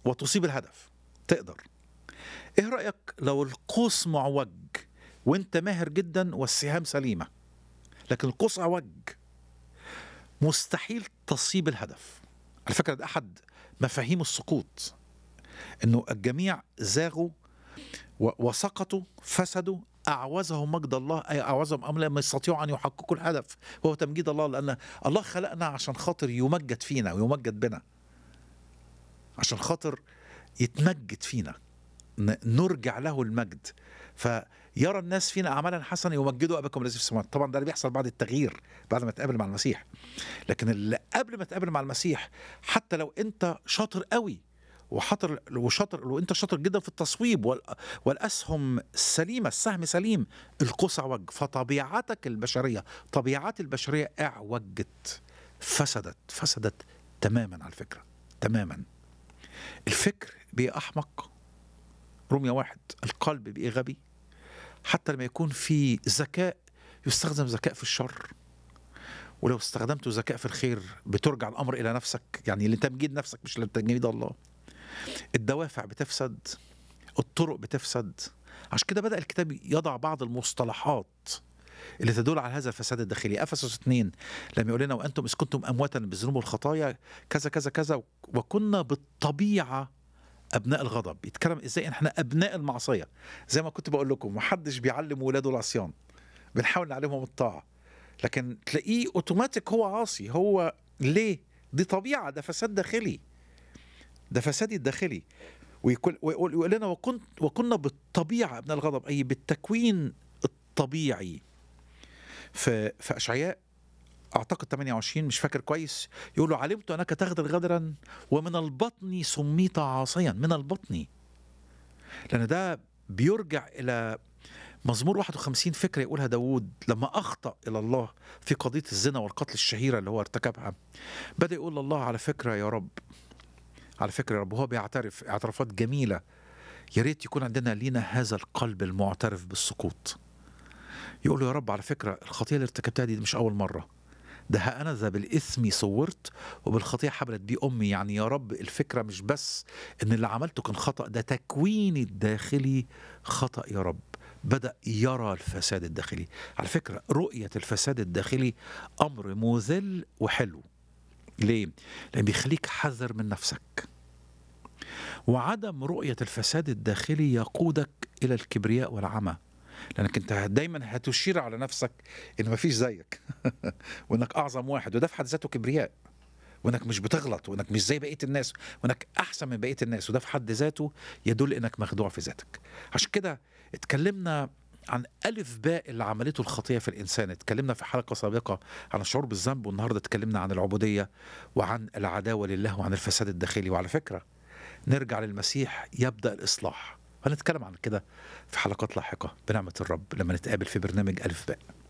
وتصيب الهدف تقدر ايه رايك لو القوس معوج وانت ماهر جدا والسهام سليمه لكن القوس عوج مستحيل تصيب الهدف على فكره ده احد مفاهيم السقوط انه الجميع زاغوا و- وسقطوا فسدوا اعوزهم مجد الله اي اعوزهم امر لم يستطيعوا ان يحققوا الهدف وهو تمجيد الله لان الله خلقنا عشان خاطر يمجد فينا ويمجد بنا عشان خاطر يتمجد فينا ن- نرجع له المجد فيرى الناس فينا اعمالا حسنه يمجدوا اباكم الذي في السماوات طبعا ده اللي بيحصل بعد التغيير بعد ما تقابل مع المسيح لكن اللي قبل ما تقابل مع المسيح حتى لو انت شاطر قوي وحاطر وشاطر وانت شاطر جدا في التصويب وال- والاسهم سليمه السهم سليم القوس اعوج فطبيعتك البشريه طبيعات البشريه اعوجت فسدت فسدت تماما على فكره تماما الفكر بقى احمق رمية واحد القلب بقى غبي حتى لما يكون في ذكاء يستخدم ذكاء في الشر ولو استخدمته ذكاء في الخير بترجع الامر الى نفسك يعني لتمجيد نفسك مش لتمجيد الله الدوافع بتفسد الطرق بتفسد عشان كده بدا الكتاب يضع بعض المصطلحات اللي تدل على هذا الفساد الداخلي افسس 2 لما يقول لنا وانتم اذ كنتم امواتا بالذنوب والخطايا كذا كذا كذا وكنا بالطبيعه ابناء الغضب يتكلم ازاي احنا ابناء المعصيه زي ما كنت بقول لكم محدش بيعلم ولاده العصيان بنحاول نعلمهم الطاعه لكن تلاقيه اوتوماتيك هو عاصي هو ليه دي طبيعه ده فساد داخلي ده فسادي الداخلي ويقول ويقول ويقول لنا وكنت وكنا بالطبيعه ابناء الغضب اي بالتكوين الطبيعي في في اشعياء اعتقد 28 مش فاكر كويس يقول له علمت انك تغدر غدرا ومن البطن سميت عاصيا من البطن لان ده بيرجع الى مزمور 51 فكرة يقولها داوود لما أخطأ إلى الله في قضية الزنا والقتل الشهيرة اللي هو ارتكبها بدأ يقول لله على فكرة يا رب على فكرة يا رب هو بيعترف اعترافات جميلة يا ريت يكون عندنا لينا هذا القلب المعترف بالسقوط يقول له يا رب على فكرة الخطية اللي ارتكبتها دي مش أول مرة ده ها أنا ذا بالإثم صورت وبالخطية حبلت بي أمي يعني يا رب الفكرة مش بس إن اللي عملته كان خطأ ده تكويني الداخلي خطأ يا رب بدأ يرى الفساد الداخلي على فكرة رؤية الفساد الداخلي أمر مذل وحلو ليه؟ لأن بيخليك حذر من نفسك وعدم رؤية الفساد الداخلي يقودك إلى الكبرياء والعمى لأنك أنت دايما هتشير على نفسك إن مفيش زيك وإنك أعظم واحد وده في حد ذاته كبرياء وإنك مش بتغلط وإنك مش زي بقية الناس وإنك أحسن من بقية الناس وده في حد ذاته يدل إنك مخدوع في ذاتك عشان كده اتكلمنا عن ألف باء اللي عملته الخطية في الإنسان اتكلمنا في حلقة سابقة عن الشعور بالذنب والنهاردة اتكلمنا عن العبودية وعن العداوة لله وعن الفساد الداخلي وعلى فكرة نرجع للمسيح يبدأ الإصلاح هنتكلم عن كده في حلقات لاحقة بنعمة الرب لما نتقابل في برنامج ألف باء